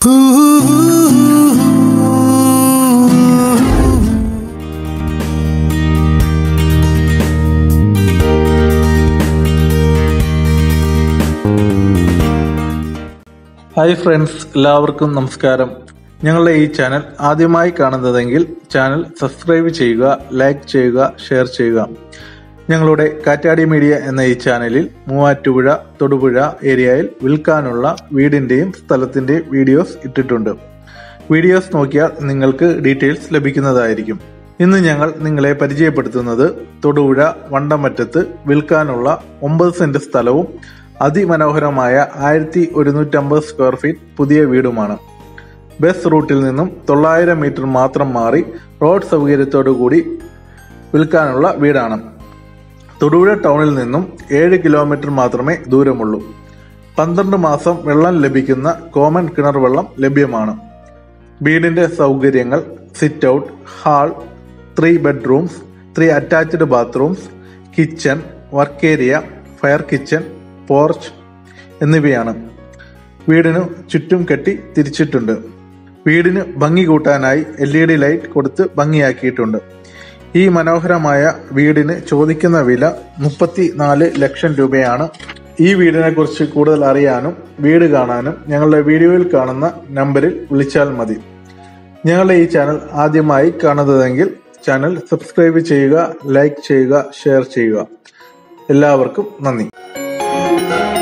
hi friends എല്ലാവർക്കും നമസ്കാരം ഞങ്ങളുടെ ഈ ചാനൽ ആദ്യമായി കാണുന്നതെങ്കിൽ ചാനൽ സബ്സ്ക്രൈബ് ചെയ്യുക ലൈക്ക് ചെയ്യുക ഷെയർ ചെയ്യുക ഞങ്ങളുടെ കാറ്റാടി മീഡിയ എന്ന ഈ ചാനലിൽ മൂവാറ്റുപുഴ തൊടുപുഴ ഏരിയയിൽ വിൽക്കാനുള്ള വീടിന്റെയും സ്ഥലത്തിന്റെയും വീഡിയോസ് ഇട്ടിട്ടുണ്ട് വീഡിയോസ് നോക്കിയാൽ നിങ്ങൾക്ക് ഡീറ്റെയിൽസ് ലഭിക്കുന്നതായിരിക്കും ഇന്ന് ഞങ്ങൾ നിങ്ങളെ പരിചയപ്പെടുത്തുന്നത് തൊടുപുഴ വണ്ടമറ്റത്ത് വിൽക്കാനുള്ള ഒമ്പത് സെന്റ് സ്ഥലവും അതിമനോഹരമായ ആയിരത്തി ഒരുന്നൂറ്റമ്പത് സ്ക്വയർ ഫീറ്റ് പുതിയ വീടുമാണ് ബസ് റൂട്ടിൽ നിന്നും തൊള്ളായിരം മീറ്റർ മാത്രം മാറി റോഡ് സൗകര്യത്തോടു കൂടി വിൽക്കാനുള്ള വീടാണ് തൊടുപുഴ ടൗണിൽ നിന്നും ഏഴ് കിലോമീറ്റർ മാത്രമേ ദൂരമുള്ളൂ പന്ത്രണ്ട് മാസം വെള്ളം ലഭിക്കുന്ന കോമൺ കിണർ വെള്ളം ലഭ്യമാണ് വീടിന്റെ സൗകര്യങ്ങൾ sit out hall three bedrooms three attached bathrooms kitchen work area fire kitchen porch എന്നിവയാണ് വീടിനു ചുറ്റും കെട്ടി തിരിച്ചിട്ടുണ്ട് വീടിന് ഭംഗി കൂട്ടാനായി എൽ ഇ ഡി ലൈറ്റ് കൊടുത്ത് ഭംഗിയാക്കിയിട്ടുണ്ട് ഈ മനോഹരമായ വീടിന് ചോദിക്കുന്ന വില മുപ്പത്തി നാല് ലക്ഷം രൂപയാണ് ഈ വീടിനെ കുറിച്ച് കൂടുതൽ അറിയാനും വീട് കാണാനും ഞങ്ങളുടെ വീഡിയോയിൽ കാണുന്ന നമ്പറിൽ വിളിച്ചാൽ മതി ഞങ്ങളുടെ ഈ ചാനൽ ആദ്യമായി കാണുന്നതെങ്കിൽ ചാനൽ സബ്സ്ക്രൈബ് ചെയ്യുക ലൈക്ക് ചെയ്യുക ഷെയർ ചെയ്യുക എല്ലാവർക്കും നന്ദി